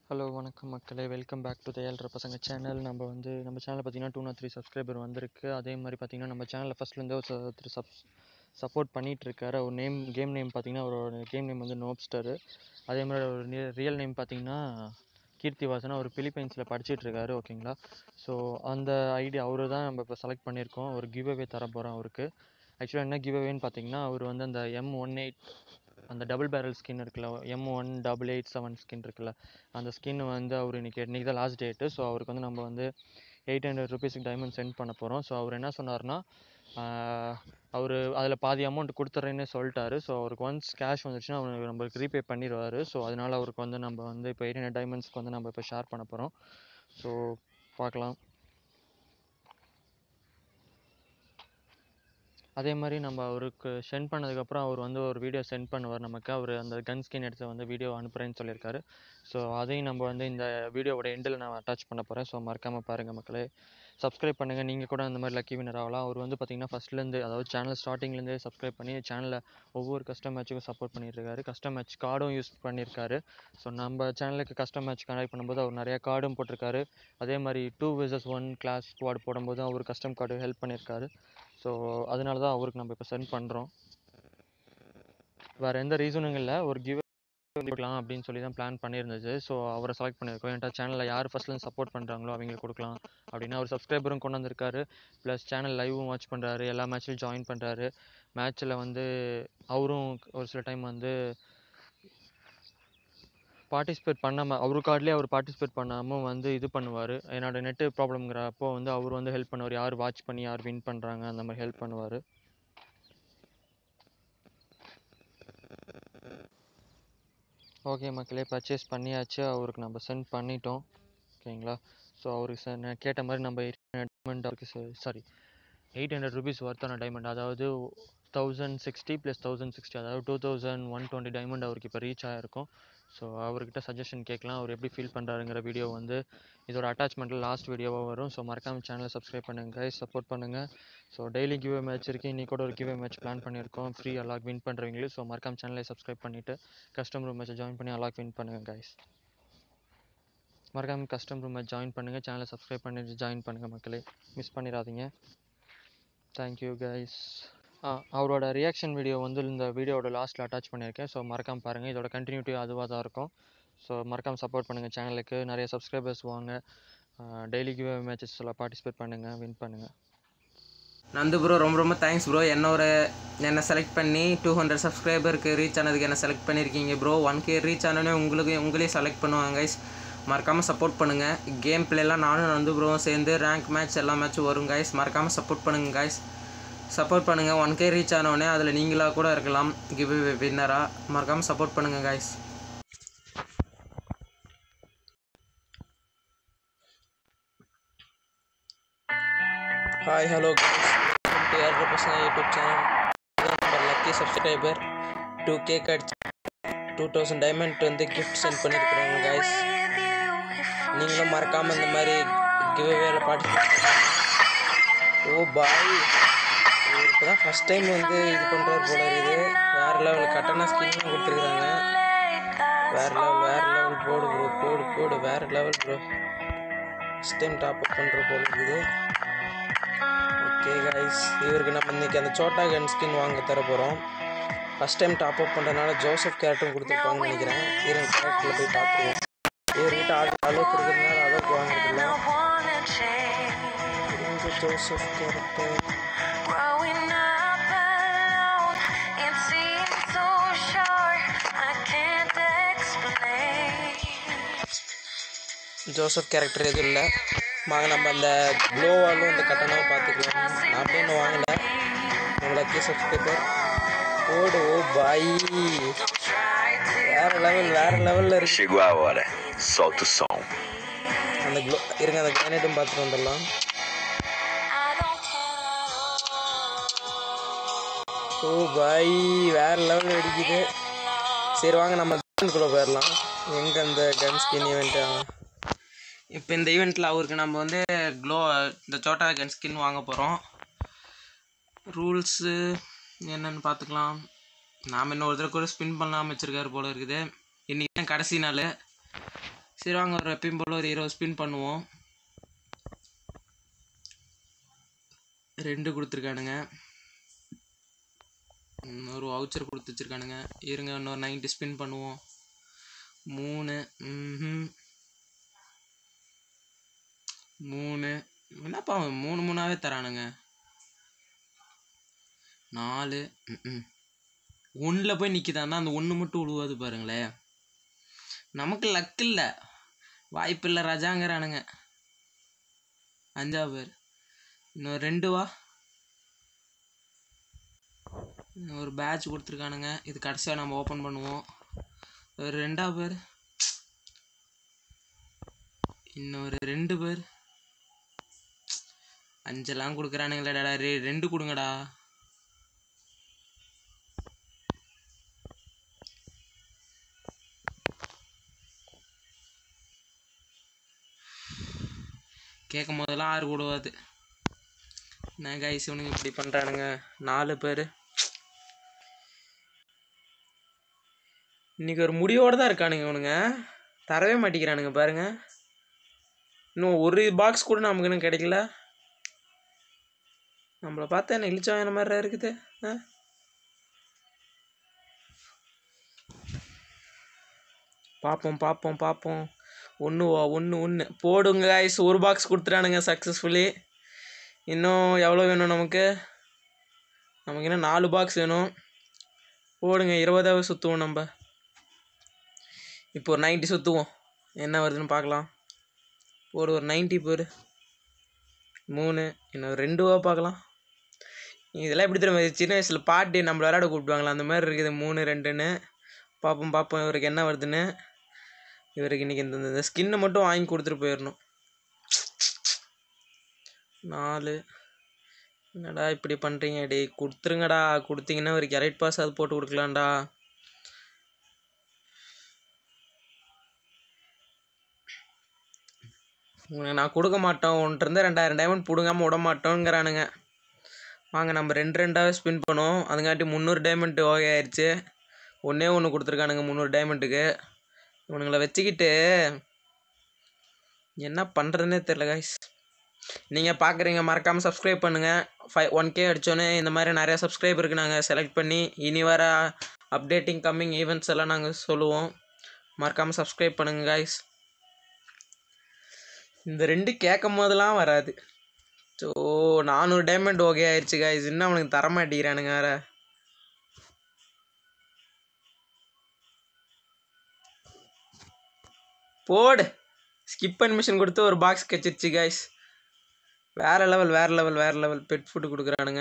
Hello வணக்கம் மக்களே welcome back to the ஏழ்ற பசங்க சேனல் நம்ம வந்து நம்ம சேனலில் பார்த்தீங்கன்னா டூ நாட் த்ரீ சப்ஸ்கிரைபர் வந்திருக்கு அதே மாதிரி பார்த்தீங்கன்னா நம்ம சேனலில் ஃபஸ்ட்லேருந்தே ஒருத்தர் சப் சப்போர்ட் பண்ணிகிட்டு இருக்காரு அவர் நேம் கேம் நேம் பார்த்தீங்கன்னா அவரோட கேம் நேம் வந்து நோப்ஸ்டரு அதே மாதிரி அவர் ரியல் நேம் பார்த்தீங்கன்னா கீர்த்திவாசன் அவர் பிலிப்பைன்ஸில் படிச்சிட்டு இருக்காரு ஓகேங்களா ஸோ அந்த ஐடி அவரு தான் நம்ம இப்போ செலக்ட் பண்ணியிருக்கோம் ஒரு கிவ் அவே தர போகிறோம் அவருக்கு ஆக்சுவலாக என்ன கிவ் அவேன்னு பார்த்தீங்கன்னா அவர் வந்து அந்த எம் ஒன் எயிட் அந்த டபுள் பேரல் ஸ்கின் இருக்குல்ல M one double eight seven skin இருக்குல்ல அந்த ஸ்கின் வந்து அவர் இன்னைக்கு இன்னைக்கு தான் லாஸ்ட் டேட்டு ஸோ அவருக்கு வந்து நம்ம வந்து எயிட் ஹண்ட்ரட் ருபீஸுக்கு டைமண்ட் சென்ட் பண்ண போகிறோம் ஸோ அவர் என்ன சொன்னார்னா அவர் அதில் பாதி அமௌண்ட் கொடுத்துட்றேன்னு சொல்லிட்டாரு ஸோ அவருக்கு ஒன்ஸ் கேஷ் வந்துச்சுன்னா அவர் நம்மளுக்கு ரீபே பண்ணிடுவார் ஸோ அதனால அவருக்கு வந்து நம்ம வந்து இப்போ எயிட் ஹண்ட்ரட் டைமண்ட்ஸ்க்கு வந்து நம்ம இப்போ ஷேர் பண்ண போகிறோம் ஸோ பார்க்கலாம் அதே மாதிரி நம்ம அவருக்கு சென்ட் பண்ணதுக்கப்புறம் அவர் வந்து ஒரு வீடியோ சென்ட் பண்ணுவார் நமக்கு அவர் அந்த கன் ஸ்கின் எடுத்து வந்து வீடியோ அனுப்புகிறேன்னு சொல்லியிருக்காரு ஸோ அதையும் நம்ம வந்து இந்த வீடியோவோட எண்டில் நான் அட்டாச் பண்ண போகிறேன் ஸோ மறக்காமல் பாருங்கள் மக்களே சப்ஸ்கிரைப் பண்ணுங்கள் நீங்கள் கூட அந்த மாதிரி லக்கி வினர் ஆகலாம் அவர் வந்து பார்த்தீங்கன்னா ஃபஸ்ட்லேருந்து அதாவது சேனல் ஸ்டார்டிங்லேருந்தே சப்ஸ்கிரைப் பண்ணி சேனலில் ஒவ்வொரு கஸ்டம் மேட்ச்சுக்கும் சப்போர்ட் பண்ணிட்டு இருக்காரு கஸ்டம் மேட்ச் கார்டும் யூஸ் பண்ணியிருக்காரு ஸோ நம்ம சேனலுக்கு கஸ்டம் மேட்ச் கனெக்ட் பண்ணும்போது அவர் நிறைய கார்டும் போட்டிருக்காரு அதே மாதிரி two versus one clash squad போடும்போது அவர் கஸ்டம் கார்டு ஹெல்ப் பண்ணியிருக்காரு ஸோ அதனால தான் அவருக்கு நம்ம இப்போ சென்ட் பண்ணுறோம் வேறு எந்த ரீசனும் இல்லை ஒரு கிவ் கொடுக்கலாம் அப்படின்னு சொல்லி தான் பிளான் பண்ணியிருந்தது ஸோ அவரை செலக்ட் பண்ணியிருக்கோம் என்கிட்ட சேனலில் யார் ஃபஸ்ட்லேருந்து சப்போர்ட் பண்ணுறாங்களோ அவங்களுக்கு கொடுக்கலாம் அப்படின்னு அவர் சப்ஸ்கிரைபரும் கொண்டு வந்திருக்காரு ப்ளஸ் சேனல் லைவும் வாட்ச் பண்ணுறாரு எல்லா மேட்ச்லையும் ஜாயின் பண்ணுறாரு மேட்ச்சில் வந்து அவரும் ஒரு சில டைம் வந்து பார்ட்டிசிபேட் பண்ணாமல் அவர் கார்ட்லேயே அவர் பார்ட்டிசிபேட் பண்ணாமல் வந்து இது பண்ணுவார் என்னோட நெட்டு ப்ராப்ளம்ங்கிறப்போ வந்து அவர் வந்து ஹெல்ப் பண்ணுவார் யார் வாட்ச் பண்ணி யார் வின் பண்ணுறாங்க அந்த மாதிரி ஹெல்ப் பண்ணுவார் ஓகே மக்களே பர்ச்சேஸ் பண்ணியாச்சு அவருக்கு நம்ம சென்ட் பண்ணிட்டோம் ஓகேங்களா ஸோ அவருக்கு ச நான் கேட்ட மாதிரி நம்ம டைமண்ட் அவருக்கு சாரி எயிட் ஹண்ட்ரட் ருபீஸ் ஒர்த்தான டைமண்ட் அதாவது thousand sixty plus thousand sixty அதாவது two thousand one twenty diamond அவருக்கு இப்போ ரீச் ஆகிருக்கும் ஸோ அவர்கிட்ட சஜஷன் கேட்கலாம் அவர் எப்படி ஃபீல் பண்ணுறாருங்கிற வீடியோ வந்து இதோட அட்டாச்மெண்ட்டில் லாஸ்ட் வீடியோவாக வரும் ஸோ மறக்காமல் சேனலை சப்ஸ்கிரைப் பண்ணுங்கள் சப்போர்ட் பண்ணுங்கள் ஸோ டெய்லி கிவ்வே மேட்ச் இருக்குது இன்றைக்கி கூட ஒரு கிவ்வே மேட்ச் பிளான் பண்ணியிருக்கோம் ஃப்ரீ அலாக் வின் பண்ணுறவங்களே ஸோ மறக்காம சேனலை சப்ஸ்கிரைப் பண்ணிவிட்டு கஸ்டம் ரூம் மேட்ச்சை ஜாயின் பண்ணி அலாக் வின் பண்ணுங்கள் கைஸ் மறக்காமல் கஸ்டம் ரூம் மேட்ச் ஜாயின் பண்ணுங்கள் சேனலை சப்ஸ்கிரைப் பண்ணிட்டு ஜாயின் பண்ணுங்கள் மக்களே மிஸ் பண்ணிடாதீங்க தேங்க்யூ கைஸ் ஆ அவரோட ரியாக்ஷன் வீடியோ வந்து இந்த வீடியோவோட லாஸ்ட்டில் அட்டாச் பண்ணியிருக்கேன் ஸோ மறக்காமல் பாருங்கள் இதோட கண்டினியூட்டி அதுவாக தான் இருக்கும் ஸோ மறக்காமல் சப்போர்ட் பண்ணுங்கள் சேனலுக்கு நிறைய சப்ஸ்கிரைபர்ஸ் வாங்க டெய்லி கிவ் மேட்சஸில் பார்ட்டிசிபேட் பண்ணுங்கள் வின் பண்ணுங்கள் நந்து ப்ரோ ரொம்ப ரொம்ப தேங்க்ஸ் ப்ரோ என்ன ஒரு என்னை செலக்ட் பண்ணி டூ ஹண்ட்ரட் சப்ஸ்கிரைபருக்கு ரீச் ஆனதுக்கு என்ன செலக்ட் பண்ணியிருக்கீங்க ப்ரோ ஒன் கே ரீச் ஆனோடனே உங்களுக்கு உங்களையும் செலக்ட் பண்ணுவாங்க கைஸ் மறக்காமல் சப்போர்ட் பண்ணுங்கள் கேம் பிளேலாம் நானும் நந்து ப்ரோவும் சேர்ந்து ரேங்க் மேட்ச் எல்லா மேட்சும் வரும் கைஸ் மறக்காமல் சப்போர்ட் பண்ணுங்கள் கைஸ் சப்போர்ட் பண்ணுங்கள் ஒன் கே ரீச் ஆனோடனே அதில் நீங்களாக கூட இருக்கலாம் கிவ் வின்னராக மறக்காமல் சப்போர்ட் பண்ணுங்கள் கைஸ் ஹாய் ஹலோ ஏழரை பசங்க YouTube channel number lucky subscriber two cake அடிச்சு டூ தௌசண்ட் டைமண்ட் வந்து கிஃப்ட் சென்ட் பண்ணியிருக்கிறோங்க கைஸ் நீங்களும் மறக்காமல் இந்த மாதிரி கிவ் அவேல பார்ட்டிசிபேட் ஓ பாய் இப்போ தான் ஃபஸ்ட் டைம் வந்து இது பண்ணுறாரு போல இருக்குது வேறு லெவல் கட்டண ஸ்கீம்லாம் கொடுத்துருக்குறாங்க வேறு லெவல் வேறு லெவல் போடு ப்ரோ போடு போடு வேறு level bro first time top up பண்ணுற போல இருக்குது ஓகே கைஸ் இவருக்கு நம்ம இன்றைக்கி அந்த சோட்டா கன் ஸ்கின் வாங்க தர போகிறோம் ஃபஸ்ட் டைம் டாப் அப் பண்ணுறதுனால ஜோசப் கேரக்டரும் கொடுத்துருப்பாங்கன்னு நினைக்கிறேன் இருங்க கேரக்டரில் போய் பார்த்துருவோம் இவர்கிட்ட ஆள் அளவுக்கு இருக்கிறதுனால அளவுக்கு வாங்குறதில்ல இருங்க Joseph character Growing up alone, it seems so short. I can't explain. Joseph character எதுவும் இல்லை வாங்க நம்ம அந்த க்ளோவாலும் அந்த கட்டணம் பார்த்துக்கலாம் நான் போய் இன்னும் வாங்கலை நம்ம லக்கி சப்ஸ்கிரைபர் ஓடு ஓ பாய் வேற லெவல் வேற லெவலில் இருக்கு Chegou a hora. Solta o som. அந்த க்ளோ இருங்க அந்த கிரானைட்டும் பார்த்துட்டு வந்துடலாம் I don't care. ஓ பாய் வேற லெவல் அடிக்குது சரி வாங்க நம்ம குள்ளே போயிடலாம் எங்கே அந்த கன் ஸ்கின் ஈவெண்ட்டு இப்போ இந்த ஈவெண்ட்டில் அவருக்கு நம்ம வந்து க்ளோ இந்த சோட்டா கன் ஸ்கின் வாங்க போகிறோம் ரூல்ஸு என்னென்னு பார்த்துக்கலாம் நாம் இன்னும் ஒரு தடவை கூட ஸ்பின் பண்ணாமல் வச்சுருக்காரு போல இருக்குது இன்றைக்கி தான் கடைசி நாள் சரி வாங்க ஒரு எப்பயும் போல் ஒரு இருபது ஸ்பின் பண்ணுவோம் ரெண்டு கொடுத்துருக்கானுங்க ம், ஒரு வவுச்சர் கொடுத்து வச்சிருக்கானுங்க இருங்க இன்னொரு நைன்ட்டி ஸ்பின் பண்ணுவோம் மூணு ம்ஹும். மூணு என்னப்பா அவன் மூணு மூணாவே தரானுங்க நாலு ஒன்றில் போய் நிற்கிதான்னா அந்த ஒன்று மட்டும் உழுவாது பாருங்களேன் நமக்கு லக் இல்லை வாய்ப்பு இல்லை ரஜாங்கிறானுங்க அஞ்சா பேர் இன்னும் ரெண்டு வா இன்னும் ஒரு பேட்ச் கொடுத்துருக்கானுங்க இது கடைசியாக நம்ம ஓப்பன் பண்ணுவோம் ஒரு ரெண்டா பேர் இன்னொரு ரெண்டு பேர் அஞ்செல்லாம் கொடுக்குறானுங்களேடா ரெ ரெண்டு கொடுங்கடா கேட்கும் போதெல்லாம் ஆறு கூடுவாது என்ன கைஸ் இவனுங்க இப்படி பண்ணுறானுங்க நாலு பேர் இன்னைக்கு ஒரு முடிவோடு தான் இருக்கானுங்க இவனுங்க தரவே மாட்டேங்கிறானுங்க பாருங்க இன்னும் ஒரு பாக்ஸ் கூட நமக்கு இன்னும் கிடைக்கல நம்மளை பார்த்தா என்ன இழிச்சவன மாதிரி இருக்குது ஆ பார்ப்போம் பார்ப்போம் பார்ப்போம் ஒன்று ஒன்று ஒன்று போடுங்க guys ஒரு பாக்ஸ் கொடுத்துட்டானுங்க சக்ஸஸ்ஃபுல்லி இன்னும் எவ்வளோ வேணும் நமக்கு நமக்கு இன்னும் நாலு பாக்ஸ் வேணும் போடுங்க இருபதாவது சுற்றுவோம் நம்ம இப்போ ஒரு நைன்ட்டி சுற்றுவோம் என்ன வருதுன்னு பார்க்கலாம் போடு ஒரு நைன்ட்டி போடு மூணு இன்னும் ரெண்டு ரூபா பார்க்கலாம் இதெல்லாம் எப்படி தெரியுமா இது சின்ன வயசில் பாட்டி நம்மள விளையாட கூப்பிடுவாங்களா அந்த மாதிரி இருக்குது மூணு ரெண்டுன்னு பார்ப்போம் பார்ப்போம் இவருக்கு என்ன வருதுன்னு இவருக்கு இன்னைக்கு இந்த இந்த ஸ்கின்னை மட்டும் வாங்கி கொடுத்துட்டு போயிடணும் நாலு என்னடா இப்படி பண்ணுறீங்க டேய் கொடுத்துருங்கடா கொடுத்தீங்கன்னா ஒரு எலைட் பாஸ் அது போட்டு கொடுக்கலாம்டா உனக்கு நான் கொடுக்க மாட்டோம் ஒன்றிருந்து ரெண்டாயிரம் டைமண்ட் பிடுங்காம விட மாட்டோங்கிறானுங்க வாங்க நம்ம ரெண்டு ரெண்டாவே ஸ்பின் பண்ணுவோம் அதுங்காட்டி முந்நூறு டைமண்ட் ஓகே ஆயிடுச்சு ஒன்றே ஒன்று கொடுத்துருக்கானுங்க முந்நூறு டைமண்ட்டுக்கு இவனுங்களை வச்சுக்கிட்டு என்ன பண்ணுறதுனே தெரில காய்ஸ் நீங்கள் பார்க்குறீங்க மறக்காமல் சப்ஸ்கிரைப் பண்ணுங்கள் ஃபைவ் ஒன் கே அடித்தோன்னே இந்த மாதிரி நிறையா சப்ஸ்கிரைபருக்கு நாங்கள் செலக்ட் பண்ணி இனி வர அப்டேட்டிங் கம்மிங் ஈவெண்ட்ஸ் எல்லாம் நாங்கள் சொல்லுவோம் மறக்காமல் சப்ஸ்கிரைப் பண்ணுங்கள் காய்ஸ் இந்த ரெண்டு கேட்கும் போதெல்லாம் வராது ஸோ நானூறு டைமண்ட் ஓகே ஆயிடுச்சு காய்ஸ் இன்னும் அவனுக்கு தர மாட்டேங்கிறானுங்க வேற போடு ஸ்கிப் அனிமேஷன் கொடுத்து ஒரு பாக்ஸ் கிடச்சிருச்சு காய்ஸ் வேற லெவல் வேற லெவல் வேற லெவல் பெட் ஃபுட்டு கொடுக்குறானுங்க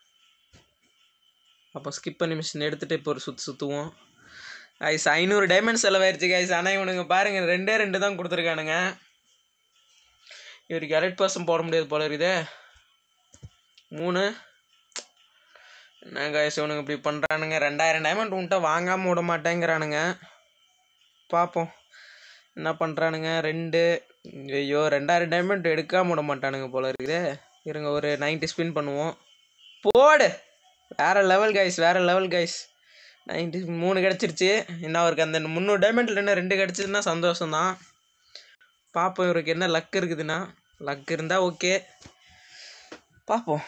அப்போ ஸ்கிப் அனிமேஷன் எடுத்துகிட்டு இப்போ ஒரு சுற்று சுற்றுவோம் காய்ஸ் ஐநூறு டைமண்ட் செலவாயிருச்சு காய்ஸ் ஆனால் இவனுங்க பாருங்க ரெண்டே ரெண்டு தான் கொடுத்துருக்கானுங்க இவருக்கு எலைட் பர்சன் போட முடியாது போல இருக்குதே மூணு என்ன காய்ஸ் இவனுங்க இப்படி பண்ணுறானுங்க ரெண்டாயிரம் டைமண்ட் உன்ட்ட வாங்காமல் விட மாட்டேங்கிறானுங்க பார்ப்போம் என்ன பண்ணுறானுங்க ரெண்டு ஐயோ ரெண்டாயிரம் டைமண்ட் எடுக்காம விட மாட்டானுங்க போல இருக்குதே இருங்க ஒரு 90 ஸ்பின் பண்ணுவோம் போடு வேற லெவல் கைஸ் வேற லெவல் கைஸ் 90 மூணு கிடச்சிருச்சு இன்னும் அவருக்கு அந்த முந்நூறு டைமண்ட்ல இன்னும் ரெண்டு கிடச்சிதுன்னா சந்தோஷம்தான் பார்ப்போம் இவருக்கு என்ன லக் இருக்குதுன்னா லக் இருந்தால் ஓகே பார்ப்போம்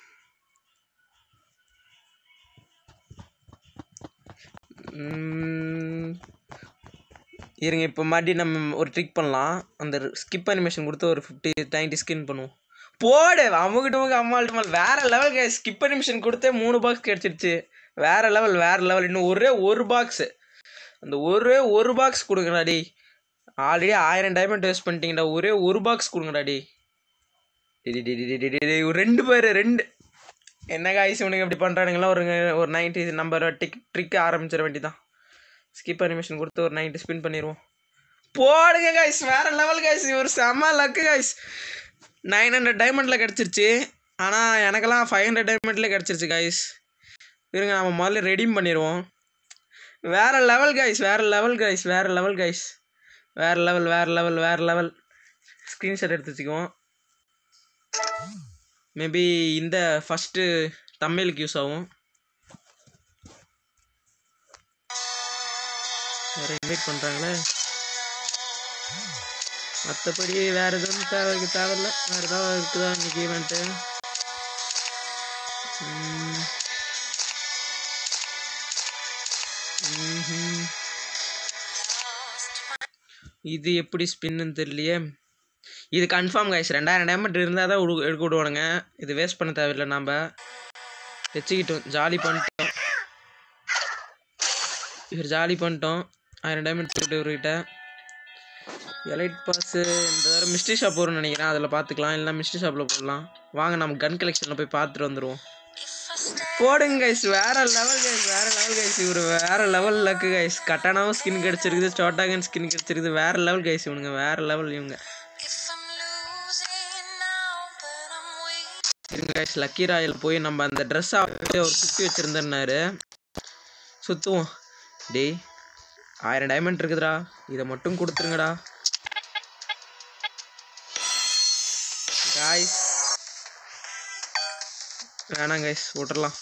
உம், இருங்க இப்போ மறுபடியும் நம்ம ஒரு ட்ரிக் பண்ணலாம் அந்த ஸ்கிப் அனிமேஷன் கொடுத்து ஒரு ஃபிஃப்டி நைன்ட்டி ஸ்கின் பண்ணுவோம் போடு அமுகிட்டு அமுக்கு அம்மாள்ட்டு மேல் வேற லெவல் கே ஸ்கிப் அனிமேஷன் கொடுத்தே மூணு பாக்ஸ் கிடச்சிருச்சு வேற லெவல் வேற லெவல் இன்னும் ஒரே ஒரு பாக்ஸ் அந்த ஒரே ஒரு பாக்ஸ் கொடுங்கடா டி ஆல்ரெடி ஆயிரம் டைமண்ட் வேஸ்ட் பண்ணிட்டீங்கடா ஒரே ஒரு பாக்ஸ் கொடுங்கடா டி டேய் டேய் டேய் டேய் டேய் டேய், ஒரு ரெண்டு பேர் ரெண்டு என்ன காய்ஸ் இவனுங்க இப்படி பண்ணுறானுங்களா ஒரு ஒரு நைன்ட்டி நம்பர் டிக் ட்ரிக் ஆரம்பிச்சிட வேண்டியதான் ஸ்கிப் அனிமேஷன் கொடுத்து ஒரு நைன்ட்டி ஸ்பின் பண்ணிடுவோம் போடுங்க காய்ஸ் வேற லெவல் காய்ஸ் ஒரு செம்ம லக்கு காய்ஸ் நைன் ஹண்ட்ரட் டைமண்டில் கிடச்சிருச்சு ஆனால் எனக்கெல்லாம் ஃபைவ் ஹண்ட்ரட் டைமண்ட்லேயே கிடச்சிருச்சு காய்ஸ் இருங்க நம்ம முதல்ல ரெடீம் பண்ணிடுவோம் வேற லெவல் காய்ஸ் வேற லெவல் காய்ஸ் வேற லெவல் காய்ஸ் வேற லெவல் வேற லெவல் வேற லெவல் ஸ்க்ரீன்ஷாட் எடுத்து வச்சுக்குவோம் மேபி இந்த ஃபஸ்ட்டு தமிழுக்கு யூஸ் ஆகும் வேறு இன்வைட் பண்ணுறாங்களே மற்றபடி வேறு எதுவும் தேவை தேவையில்ல வேறு ஏதாவது இருக்குதா இன்னைக்கு ஈவெண்ட்டு இது எப்படி ஸ்பின்னு தெரியலையே இது கன்ஃபார்ம் கைஸ் ரெண்டாயிரம் டைமண்ட் இருந்தால் தான் உடு- எடுக்க விடுவானுங்க இது வேஸ்ட் பண்ண தேவையில்லை நாம் வச்சுக்கிட்டோம் ஜாலி பண்ணிட்டோம் இவர் ஜாலி பண்ணிட்டோம் ஆயிரம் டைமண்ட் போட்டு இவர்கிட்ட எலைட் பாஸு இந்த தடவை மிஸ்ட்ரி ஷாப் வரும்னு நினைக்கிறேன் அதில் பார்த்துக்கலாம் இல்லைனா மிஸ்ட்ரி ஷாப்பில் போடலாம் வாங்க நம்ம கன் கலெக்ஷனில் போய் பார்த்துட்டு வந்துடுவோம் போடுங்க கைஸ் வேற லெவல் கைஸ் வேற லெவல் கைஸ் இவர் வேற லெவல் லக்கு கைஸ் கட்டானாவும் ஸ்கின் கிடைச்சிருக்குது சோட்டாகன் ஸ்கின் கிடைச்சிருக்குது வேற லெவல் கைஸ் இவனுங்க வேற லெவல் இவங்க If I'm losing now, but I'm weak. இருங்க கைஸ் லக்கி ராயல் போய் நம்ம அந்த ட்ரெஸ்ஸை அவர் சுற்றி வச்சுருந்தேன்னாரு சுற்றுவோம் டேய் ஆயிரம் டைமண்ட் இருக்குதுடா இதை மட்டும் கொடுத்துருங்கடா காய்ஸ் வேணாம் கைஸ் விட்டுறலாம்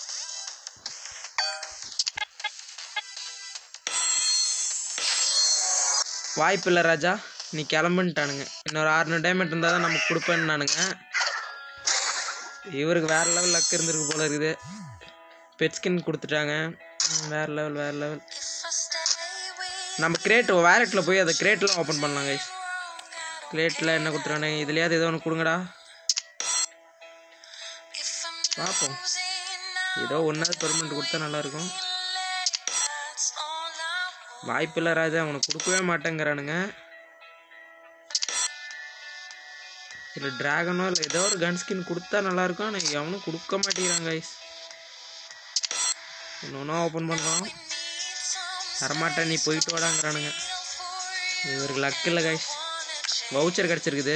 வாய்ப்பில்லை ராஜா நீ கிளம்புன்ட்டானுங்க இன்னொரு அறுநூறு டைமண்ட் இருந்தால் தான் நமக்கு கொடுப்பேன்னானுங்க இவருக்கு வேற லெவல் லக் இருந்திருக்கு போல இருக்குது பெட் ஸ்கின் கொடுத்துட்டாங்க ம், வேற லெவல் வேற level If I stay with நம்ம கிரேட் வேலெட்டில் போய் அதை கிரேட்லாம் ஓப்பன் பண்ணலாம் கைஸ் கிரேட்டில் என்ன கொடுத்துறானே இதுலையாவது ஏதோ ஒன்று கொடுங்கடா if I'm பார்ப்போம் losing now, ஏதோ ஒன்றாவது பெர்மனெண்ட் கொடுத்தா நல்லாயிருக்கும் that's all I want. வாய்ப்பில்லை ராஜா அவனுக்கு கொடுக்கவே மாட்டேங்கிறானுங்க இல்லை ட்ராகனோ இல்லை ஏதோ ஒரு கன் ஸ்கின் கொடுத்தா நல்லாயிருக்கும் ஆனால் எவனும் கொடுக்க மாட்டேங்கிறாங்க கைஸ் ஒன்று ஒன்றா ஓப்பன் பண்ணுறோம் தரமாட்டேன் நீ போயிட்டு வாடாங்கிறானுங்க இவருக்கு லக் இல்லை கைஸ் வவுச்சர் கிடச்சிருக்குது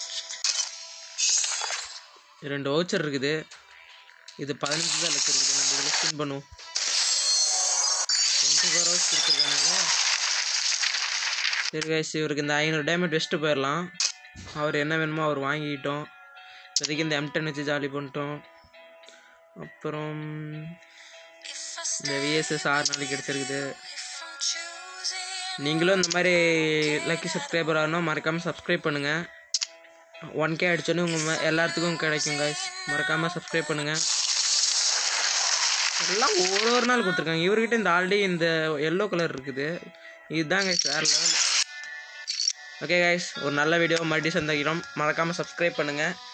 ரெண்டு வவுச்சர் இருக்குது இது பதினஞ்சு தான் லக் இருக்குது நம்ம இதில் ஸ்பின் பண்ணுவோம் டுவெண்ட்டி ஃபோர் ஹவர்ஸ் கொடுத்துருக்கானுங்களா சரி கைஸ் இவருக்கு இந்த ஐநூறு டேமேஜ் வெஸ்ட்டு போயிடலாம் அவர் என்ன வேணுமோ அவர் வாங்கிக்கிட்டோம் இப்போதைக்கு இந்த எம்டன் வச்சு ஜாலி பண்ணிட்டோம் அப்புறம் If I stay, இந்த விஎஸ்எஸ் ஆறு நாளைக்கு கிடச்சிருக்குது if I'm choosing, நீங்களும் இந்த மாதிரி லக்கி சப்ஸ்கிரைபர் ஆகணும் மறக்காமல் சப்ஸ்கிரைப் பண்ணுங்கள் ஒன் கே அடிச்சோன்னே உங்கள் எல்லாத்துக்கும் கிடைக்கும் கைஸ் மறக்காமல் சப்ஸ்கிரைப் பண்ணுங்கள் எல்லாம் ஒரு ஒரு நாள் கொடுத்துருக்காங்க இவர்கிட்ட இந்த ஆல்ரெடி இந்த எல்லோ கலர் இருக்குது இதுதான் கைஸ் வேறு லெவல் ஓகே கைஸ் ஒரு நல்ல வீடியோ மறுபடியும் சந்திக்கிறோம் மறக்காமல் சப்ஸ்கிரைப் பண்ணுங்கள்